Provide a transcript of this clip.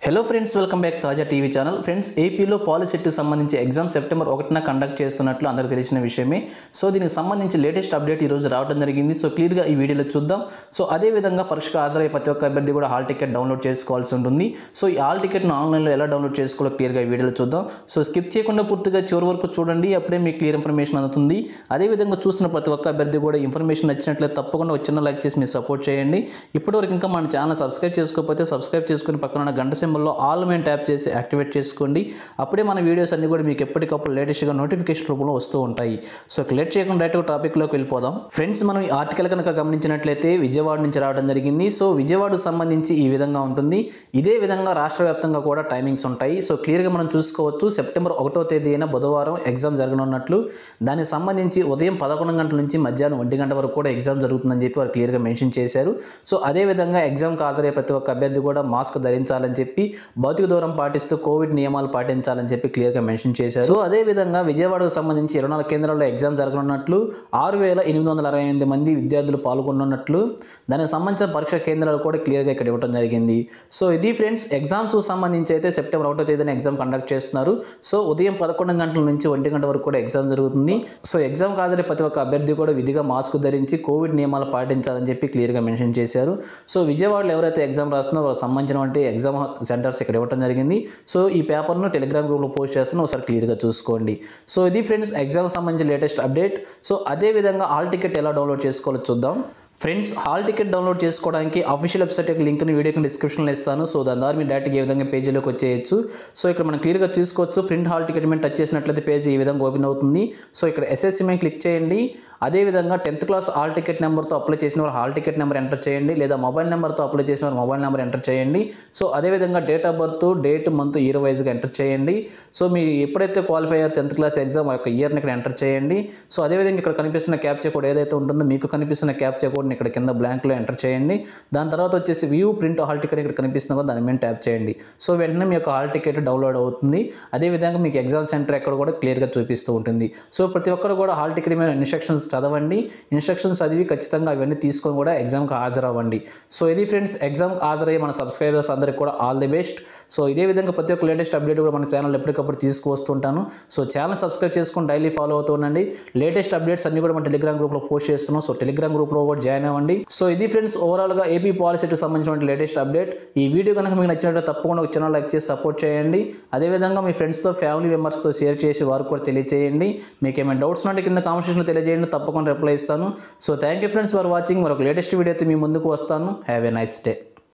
hello friends welcome back తాజా TV channel friends ఏపీలో పాలిసెట్కి సంబంధించి ఎగ్జామ్ సెప్టెంబర్ ఒకటిన కండక్ట్ చేస్తున్నట్లు అందరికీ తెలిసిన విషయమే సో దీనికి సంబంధించి లేటెస్ట్ అప్డేట్ ఈరోజు రావడం జరిగింది సో క్లియర్గా ఈ వీడియోలో చూద్దాం సో అదే విధంగా పరీక్షకు హాజరయ్యే ప్రతి ఒక్క అభ్యర్థి కూడా హాల్ టికెట్ డౌన్లోడ్ చేసుకోవాల్సి ఉంటుంది సో ఈ హాల్ టికెట్ను ఆన్లైన్లో ఎలా డౌన్లోడ్ చేసుకోవాలో క్లియర్గా ఈ వీడియోలో చూద్దాం సో స్కిప్ చేయకుండా పూర్తిగా చివరి వరకు చూడండి అప్పుడే మీకు క్లియర్ ఇన్ఫర్మేషన్ అందుతుంది అదే విధంగా చూస్తున్న ప్రతి ఒక్క అభ్యర్థి కూడా ఇన్ఫర్మేషన్ నచ్చినట్లయితే తప్పకుండా ఒక చిన్న లైక్ చేసి మీరు సపోర్ట్ చేయండి ఇప్పటివరకు ఇంకా మన ఛానల్ సబ్స్క్రైబ్ చేసుకోకపోతే సబ్స్క్రైబ్ చేసుకుని పక్కన ఉన్న గంట సింబల్లో ఆల్ మెయిన్ ట్యాప్ చేసి యాక్టివేట్ చేసుకోండి అప్పుడే మన వీడియోస్ అన్ని కూడా మీకు ఎప్పటికప్పుడు లేటెస్ట్గా నోటిఫికేషన్ రూపంలో వస్తూ ఉంటాయి సో లేట్ చేయకుండా డైరెక్ట్ టాపిక్లోకి వెళ్ళిపోదాం ఫ్రెండ్స్ మనం ఈ ఆర్టికల్ కనుక గమనించినట్లయితే విజయవాడ నుంచి రావడం జరిగింది సో విజయవాడకు సంబంధించి ఈ విధంగా ఉంటుంది ఇదే విధంగా రాష్ట్ర వ్యాప్తంగా కూడా టైమింగ్స్ ఉంటాయి సో క్లియర్గా మనం చూసుకోవచ్చు సెప్టెంబర్ ఒకటో తేదీన బుధవారం ఎగ్జామ్ జరగనున్నట్లు దానికి సంబంధించి ఉదయం పదకొండు గంటల నుంచి మధ్యాహ్నం ఒంటి గంట వరకు కూడా ఎగ్జామ్ జరుగుతుందని చెప్పి వారు క్లియర్గా మెన్షన్ చేశారు సో అదే విధంగా ఎగ్జామ్కి హాజరయ్యే ప్రతి ఒక్క అభ్యర్థి కూడా మాస్క్ ధరించాలని చెప్పి భౌతిక దూరం పాటిస్తూ కోవిడ్ నియమాలు పాటించాలని చెప్పి క్లియర్గా మెన్షన్ చేశారు సో అదే విధంగా విజయవాడకు సంబంధించి ఇరవై నాలుగు కేంద్రాల్లో ఎగ్జామ్ జరగనున్నట్లు ఆరు వేల ఎనిమిది వందల అరవై ఎనిమిది మంది విద్యార్థులు పాల్గొనున్నట్లు దానికి సంబంధించిన పరీక్ష కేంద్రాలు కూడా క్లియర్గా ఇక్కడ ఇవ్వడం జరిగింది సో ఇది ఫ్రెండ్స్ ఎగ్జామ్స్ సంబంధించి అయితే సెప్టెంబర్ ఒకటో తేదీన ఎగ్జామ్ కండక్ట్ చేస్తున్నారు సో ఉదయం పదకొండు గంటల నుంచి ఒంటి గంట వరకు కూడా ఎగ్జామ్ జరుగుతుంది సో ఎగ్జామ్ హాజరై ప్రతి ఒక్క అభ్యర్థి కూడా విధిగా మాస్క్ ధరించి కోవిడ్ నియమాలు పాటించాలని చెప్పి క్లియర్గా మెన్షన్ చేశారు సో విజయవాడలో ఎవరైతే ఎగ్జామ్ రాస్తున్నారో వాళ్ళకి సంబంధించినటువంటి ఎగ్జామ్ సెంటర్స్ ఇక్కడ ఇవ్వడం జరిగింది సో ఈ పేపర్ను టెలిగ్రామ్ గ్రూప్లో పోస్ట్ చేస్తున్నా ఒకసారి క్లియర్గా చూసుకోండి సో ఇది ఫ్రెండ్స్ ఎగ్జామ్ సంబంధించిన లేటెస్ట్ అప్డేట్ సో అదే విధంగా హాల్ టికెట్ ఎలా డౌన్లోడ్ చేసుకోవాలో చూద్దాం ఫ్రెండ్స్ హాల్ టికెట్ డౌన్లోడ్ చేసుకోవడానికి అఫీషియల్ వెబ్సైట్ యొక్క లింక్ని వీడియోకి డిస్క్రిప్షన్లో ఇస్తాను సో దాని ద్వారా మీరు డైరెక్ట్గా ఏ విధంగా పేజీలోకి వచ్చేయచ్చు సో ఇక్కడ మనం క్లియర్గా చూసుకోవచ్చు ప్రింట్ హాల్ టికెట్ మీద టచ్ చేసినట్లయితే పేజీ ఈ విధంగా ఓపెన్ అవుతుంది సో ఇక్కడ ఎస్ఎస్సి మీద క్లిక్ చేయండి అదేవిధంగా టెన్త్ క్లాస్ హాల్ టికెట్ నెంబర్తో అప్లై చేసిన వారు హాల్ టికెట్ నెంబర్ ఎంటర్ చేయండి లేదా మొబైల్ నెంబర్తో అప్లై చేసిన వారు మొబైల్ నెంబర్ ఎంటర్ చేయండి సో అదేవిధంగా date of birth date month year వైజ్గా ఎంటర్ చేయండి సో మీరు ఎప్పుడైతే క్వాలిఫై అయ్యారు టెన్త్ క్లాస్ ఎగ్జామ్ ఆ యొక్క ఇయర్ని ఇక్కడ ఎంటర్ చేయండి సో అదేవిధంగా ఇక్కడ కనిపిస్తున్న క్యాప్చే కోడ్ ఏదైతే ఉంటుందో మీకు కనిపిస్తున్న క్యాప్చే కోడ్ని ఇక్కడ కింద బ్లాంక్లో ఎంటర్ చేయండి దాని తర్వాత వచ్చేసి వ్యూ ప్రింట్ హాల్ టికెట్ ఇక్కడ కనిపిస్తుంది కదా దాని మీద ట్యాప్ చేయండి సో వెంటనే మీ యొక్క హాల్ టికెట్ డౌన్లోడ్ అవుతుంది అదేవిధంగా మీకు ఎగ్జామ్ సెంటర్ ఎక్కడ కూడా క్లియర్గా చూపిస్తూ ఉంటుంది సో ప్రతి ఒక్కరు కూడా హాల్ టికెట్ మీద ఇన్స్ట్రక్షన్స్ చదవండి ఇన్స్ట్రక్షన్స్ చదివి ఖచ్చితంగా అవన్నీ తీసుకొని కూడా ఎగ్జామ్కి హాజరవ్వండి సో ఇది ఫ్రెండ్స్ ఎగ్జామ్కి హాజరయ్యే మన సబ్స్క్రైబర్స్ అందరికీ కూడా ఆల్ ది బెస్ట్ సో ఇదే విధంగా ప్రతి ఒక్క లేటెస్ట్ అప్డేట్ కూడా మన ఛానల్ ఎప్పటికప్పుడు తీసుకువస్తుంటాను సో ఛానల్ సబ్స్క్రైబ్ చేసుకొని డైలీ ఫాలో అవుతూ ఉండండి లేటెస్ట్ అప్డేట్స్ అన్ని కూడా మన టెలిగ్రామ్ గ్రూప్లో పోస్ట్ చేస్తున్నాం సో టెలిగ్రామ్ గ్రూప్లో కూడా జాయిన్ అవ్వండి సో ఇది ఫ్రెండ్స్ ఓవరాల్గా ఏపీ పాలసీకి సంబంధించిన లేటెస్ట్ అప్డేట్ ఈ వీడియో కనుక మీకు నచ్చినట్లయితే తప్పకుండా ఒక ఛానల్ లైక్ చేసి సపోర్ట్ చేయండి అదేవిధంగా మీ ఫ్రెండ్స్తో ఫ్యామిలీ మెంబర్స్తో షేర్ చేసి వారికి కూడా తెలియజేయండి మీకు ఏమైనా డౌట్స్ ఉంటే కింద కామెంట్ సెక్షన్లో తెలియజేయండి తప్పకుండా రిప్లై ఇస్తాను so thank you friends for watching మరొక లేటెస్ట్ వీడియో అయితే మీ ముందుకు వస్తాను హ్యావ్ ఎ నైస్ డే